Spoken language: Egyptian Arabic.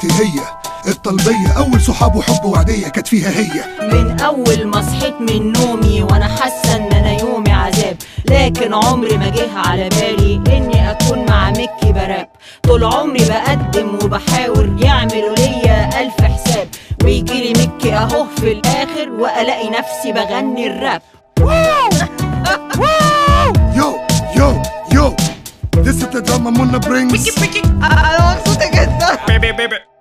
دلوقتي هي الطلبية أول صحاب وحب وعدية كانت فيها هي من اول ما صحيت من نومي وانا حاسه ان انا يومي عذاب لكن عمري ما جه على بالي اني اكون مع مكي براب طول عمري بقدم وبحاول يعملوا ليا الف حساب ويجيلي مكي اهو في الاخر والاقي نفسي بغني الراب يو يو يو This is the drama Mona brings انا مبسوطه جدا baby, baby.